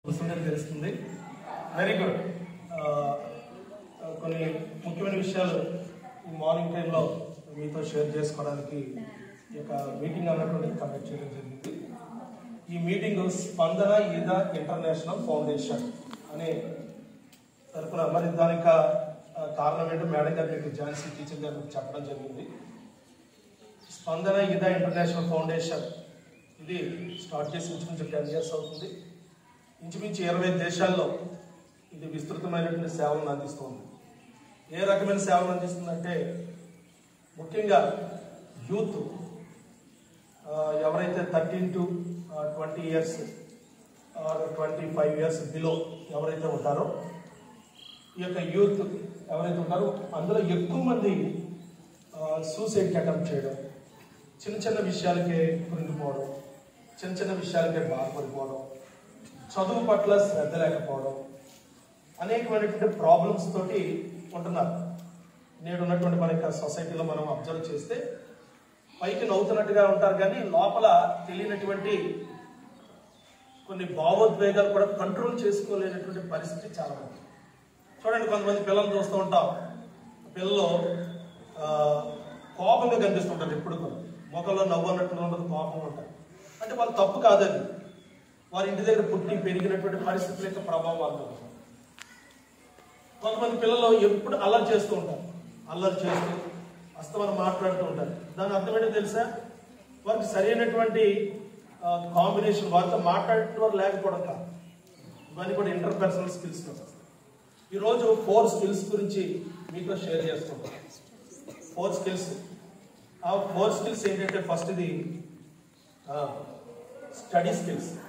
వస్తుందని తెలుస్తుంది very good కొన్ని ముఖ్యమైన విషయాలు ఈ మార్నింగ్ టైంలో మీతో షేర్ చేసుకోవడానికి ఈ యొక్క మీటింగ్ అన్నటువంటిది కండక్ట్ చేయడం జరిగింది ఈ మీటింగ్ స్పందన ఈద ఇంటర్నేషనల్ ఫౌండేషన్ అనే తరఫున మరి దానికి ఆ, కారణం ఏంటో మేడం గారు మీకు ఝాన్సీ టీచర్ గారు చెప్పడం జరిగింది స్పందన ఈద ఇంటర్నేషనల్ ఫౌండేషన్ ఇది స్టార్ట్ చేసి ఇంచుమించు టెన్ ఇయర్స్ అవుతుంది ఇంచుమించు ఇరవై దేశాల్లో ఇది విస్తృతమైనటువంటి సేవలను అందిస్తుంది ఏ రకమైన సేవలు అందిస్తుందంటే ముఖ్యంగా యూత్ ఆ, ఎవరైతే thirteen to twenty years twenty five years below ఎవరైతే ఉంటారో ఈ యొక్క యూత్ ఎవరైతే ఉంటారో అందులో ఎక్కువ మంది సూసైడ్కి అటెంప్ట్ చేయడం చిన్న చిన్న విషయాలకే కృంగిపోవడం చిన్న చిన్న విషయాలకే బాధపడిపోవడం చదువు పట్ల శ్రద్ధ లేకపోవడం అనేకమైనటువంటి ప్రాబ్లమ్స్ తోటి ఉంటున్నారు నేడు ఉన్నటువంటి మన యొక్క సొసైటీలో మనం అబ్జర్వ్ చేస్తే పైకి నవ్వుతున్నట్టుగా ఉంటారు కానీ లోపల తెలియనటువంటి కొన్ని భావోద్వేగాలు కూడా కంట్రోల్ చేసుకోలేనటువంటి పరిస్థితి చాలా ఉంది చూడండి కొంతమంది పిల్లలు చూస్తూ ఉంటాం పిల్లలు ఆ, కోపంగా కనిపిస్తుంటారు ఎప్పుడు కూడా ముఖంలో నవ్వు అన్నట్టు ఉండదు కోపం ఉంటారు అంటే వాళ్ళు తప్పు కాదని వారి ఇంటి దగ్గర పుట్టి పెరిగినటువంటి పరిస్థితుల యొక్క ప్రభావం వాళ్ళు కొంతమంది పిల్లలు ఎప్పుడు అల్లరి చేస్తూ ఉంటారు అల్లరి చేస్తూ అస్తమని మాట్లాడుతూ ఉంటారు దాని అర్థం ఏంటో తెలుసా వారికి సరైనటువంటి కాంబినేషన్ వారితో మాట్లాడే వారు లేకపోవడం కాదు ఇవన్నీ కూడా ఇంటర్ పర్సనల్ స్కిల్స్ ఈరోజు ఫోర్ స్కిల్స్ గురించి మీతో షేర్ చేస్తున్నాం ఫోర్ స్కిల్స్ ఆ ఫోర్ స్కిల్స్ ఏంటంటే ఫస్ట్ ఇది స్టడీ స్కిల్స్